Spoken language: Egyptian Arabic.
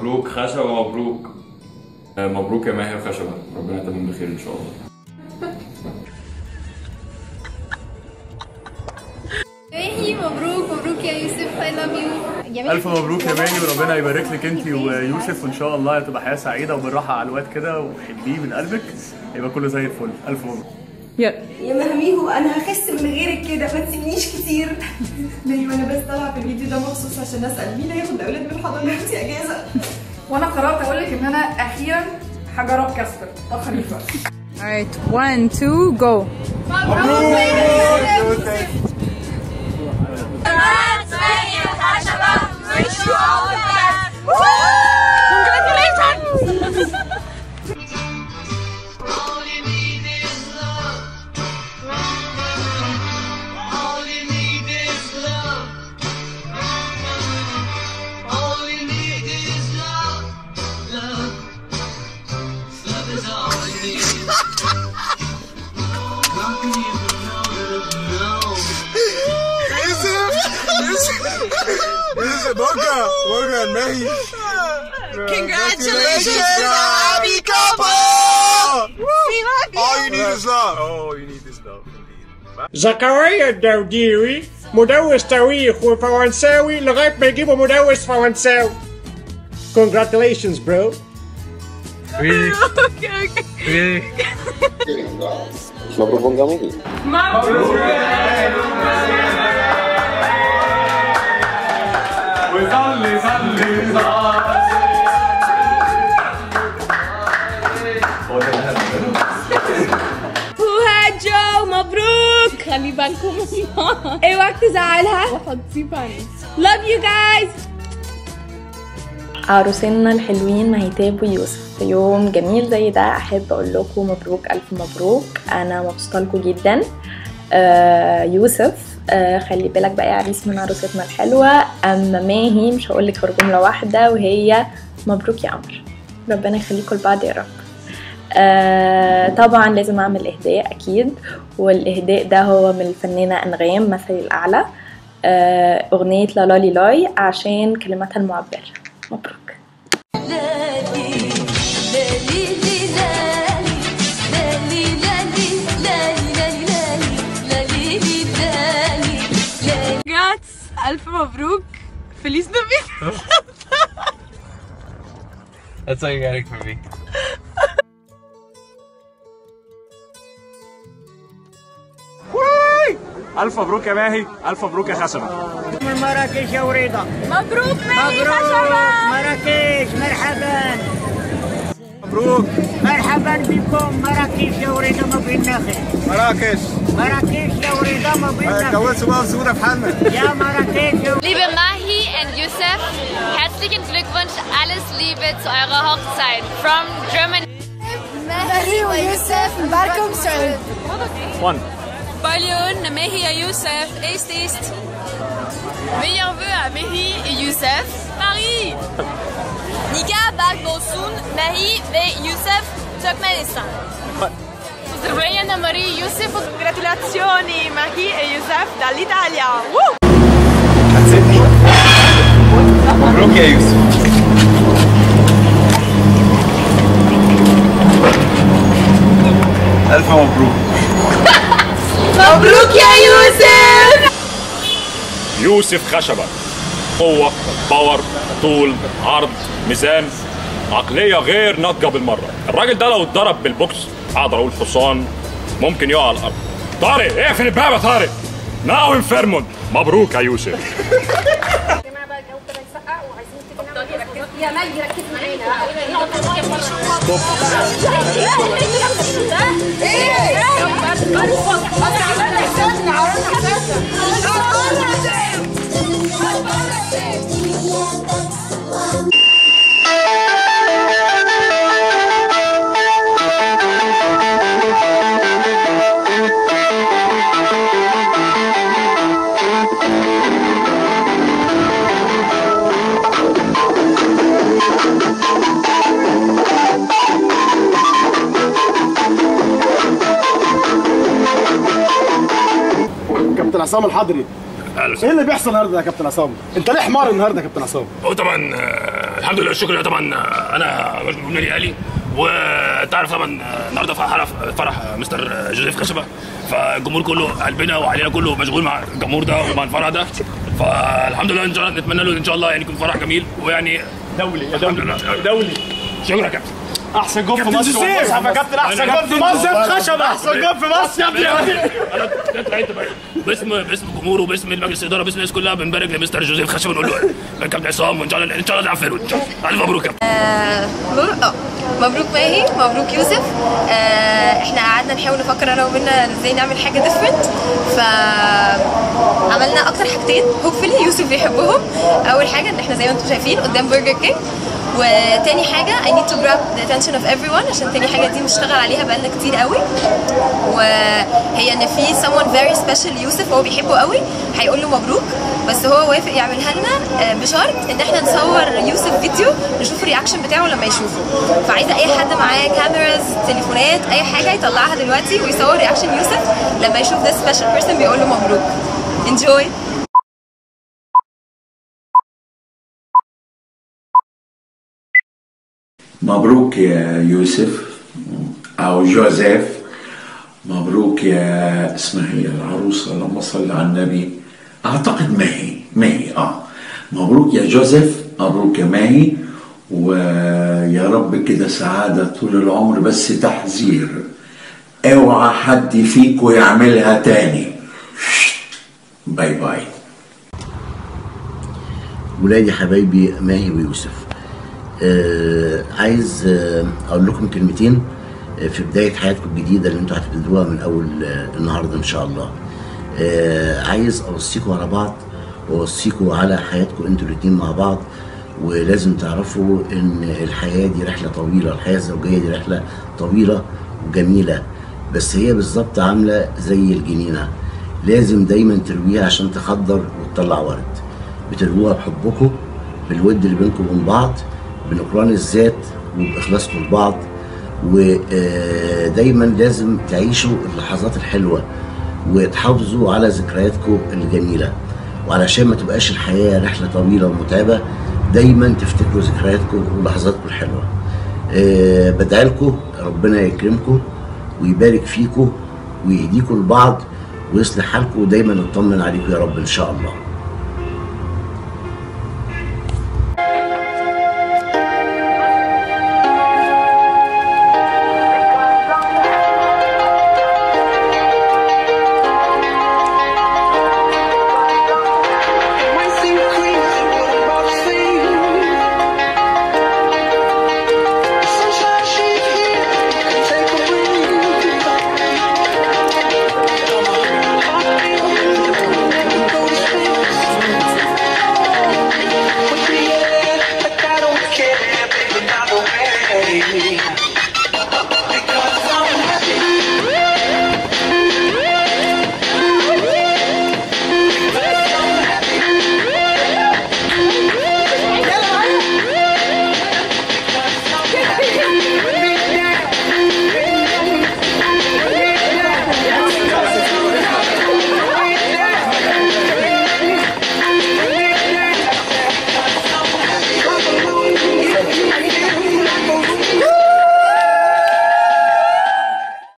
مبروك خشبة مبروك آه، مبروك يا ماهر خشبة ربنا يتمم بخير ان شاء الله ماهي مبروك مبروك يا يوسف I love you الف مبروك يا ماني وربنا يبارك لك انت ويوسف وان شاء الله هتبقى حياه سعيده وبالراحه على الواد كده وحبيه من قلبك يبقى كله زي الفل الف مبروك يلا يا مهميهو انا هخس من غيرك كده ما تسيبنيش كتير دايما انا بس طالعه في الفيديو ده مخصوص عشان اسال مين هياخد الاولاد من الحضانه دي اجازه وانا قررت اقول لك ان انا اخيرا هجرب كاستر طب خليفه alright one two go Boca, Boca and Mahi. Congratulations, happy couple! All you need is love. All you need is love, indeed. زكريا الدوديري مدرس تاريخ وفرنساوي لغاية ما يجيبوا مدرس فرنساوي Congratulations bro مبروك بونجامي وصلي صلي هو جو مبروك خلي بالكم منها اوعك تزعلها وحطي باني love you guys عروسنا الحلوين مهيتاب ويوسف في يوم جميل زي ده احب اقول لكم مبروك الف مبروك انا مبسوطه لكم جدا آه يوسف آه خلي بالك بقى يا عريس من عروستنا الحلوه اما ماهي مش هقول لك غير جمله واحده وهي مبروك يا قمر ربنا يخليكم لبعض يا رب آه طبعا لازم اعمل اهداء اكيد والاهداء ده هو من الفنانه انغام مثلي الاعلى آه اغنيه لا لا لي لاي عشان كلماتها المعبره مبروك جاتس الف مبروك فeliz Navidad That's all you gotta for me الف مبروك يا ماهي الف مبروك يا خشبه من مراكش يا وريضة مبروك ماهي مبروك خشبة مراكش مرحبا مبروك مرحبا بكم مراكش يا وريضة ما بين نخل مراكش مراكش يا وريضة ما بين نخل اتجوزوا بقى وسيبونا في حالنا يا مراكش يا Liebe Mahi and Yusuf, herzlichen Glückwunsch, alles Liebe zu eurer Hochzeit. From Germany. Mahi und Yusuf, welcome to one Balyoun ماهي يا يوسف ايست ايست Meilleurs vœux à Mehi et Youssef. Paris Nika Bagbosun, Mehi ve Youssef Turkmenistan. Pozdravlения na Mariji Yusuf. Congratulazioni Mahi e Youssef dall'Italia Woo! مبروك يا يوسف ألف مبروك مبروك يا يوسف يوسف خشبة قوة باور طول عرض ميزان عقلية غير ناضجة بالمرة الراجل ده لو اتضرب بالبوكس اقدر اقول حصان ممكن يقع على الارض طارق اقفل الباب يا طارق ناو انفيرمون مبروك يا يوسف يا مي ركز معانا كابتن عصام الحضري ايه اللي بيحصل النهارده يا كابتن عصام؟ انت ليه حمار النهارده يا كابتن عصام؟ هو طبعا آه، الحمد لله الشكر لله طبعا آه، انا رجل من نادي الاهلي وتعرف طبعا آه، النهارده فرح فرح مستر جوزيف خشبه فالجمهور كله قلبنا وعلينا كله مشغول مع الجمهور ده ومع الفرح ده فالحمد لله ان شاء الله نتمنى له ان شاء الله يعني يكون فرح جميل ويعني دولي يا دولي دولي شكرا يا كابتن احسن جول في كابتن مصر جوزيف. والمصحف يا كابتن احسن جول في مصر خشبه احسن جول في مصر يا ابني يا ابني انا كنت عايز بقى. باسم باسم الجمهور وباسم مجلس الاداره باسم الناس كلها بنبارك لمستر جوزيف خشبه نقول له كابتن عصام وان شاء الله ان شاء الله نلعب فيرود ان شاء الله الف مبروك يا كابتن مبروك اه مبروك ماهي مبروك يوسف آه احنا قعدنا نحاول نفكر انا ومنى ازاي نعمل حاجه ديفرنت ف عملنا اكتر حاجتين هوبفلي يوسف بيحبهم اول حاجه ان احنا زي ما انتم شايفين قدام برجر كينج وتاني حاجة I need to grab the attention of everyone عشان تاني حاجة دي بنشتغل عليها بقالنا كتير قوي وهي ان في someone very special يوسف هو بيحبه قوي هيقول له مبروك بس هو وافق يعملها لنا آه، بشرط ان احنا نصور يوسف فيديو نشوف الرياكشن بتاعه لما يشوفه فعايزه اي حد معاه كاميراز تليفونات اي حاجه يطلعها دلوقتي ويصور رياكشن يوسف لما يشوف ده سبيشال بيرسون بيقول له مبروك enjoy مبروك يا يوسف او جوزيف مبروك يا اسمها هي العروسه اللهم صل على النبي اعتقد ماهي ماهي اه مبروك يا جوزيف مبروك يا ماهي ويا رب كده سعاده طول العمر بس تحذير اوعى حد فيكم يعملها تاني باي باي ولادي حبايبي ماهي ويوسف آه عايز آه اقول لكم كلمتين آه في بدايه حياتكم الجديده اللي انتوا هتبتدوها من اول آه النهارده ان شاء الله آه عايز اوصيكم على بعض واوصيكم على حياتكم انتوا الاتنين مع بعض ولازم تعرفوا ان الحياه دي رحله طويله الحياه الزوجيه دي رحله طويله وجميله بس هي بالظبط عامله زي الجنينه لازم دايما ترويها عشان تخضر وتطلع ورد بتروها بحبكم بالود اللي بينكم وبين بعض بنكران الذات وباخلاصكم لبعض ودايما لازم تعيشوا اللحظات الحلوه وتحافظوا على ذكرياتكم الجميله وعلشان ما تبقاش الحياه رحله طويله ومتعبه دايما تفتكروا ذكرياتكم ولحظاتكم الحلوه أه بدعي لكم ربنا يكرمكم ويبارك فيكم ويهديكم لبعض ويصلح حالكم ودايما نطمن عليكم يا رب ان شاء الله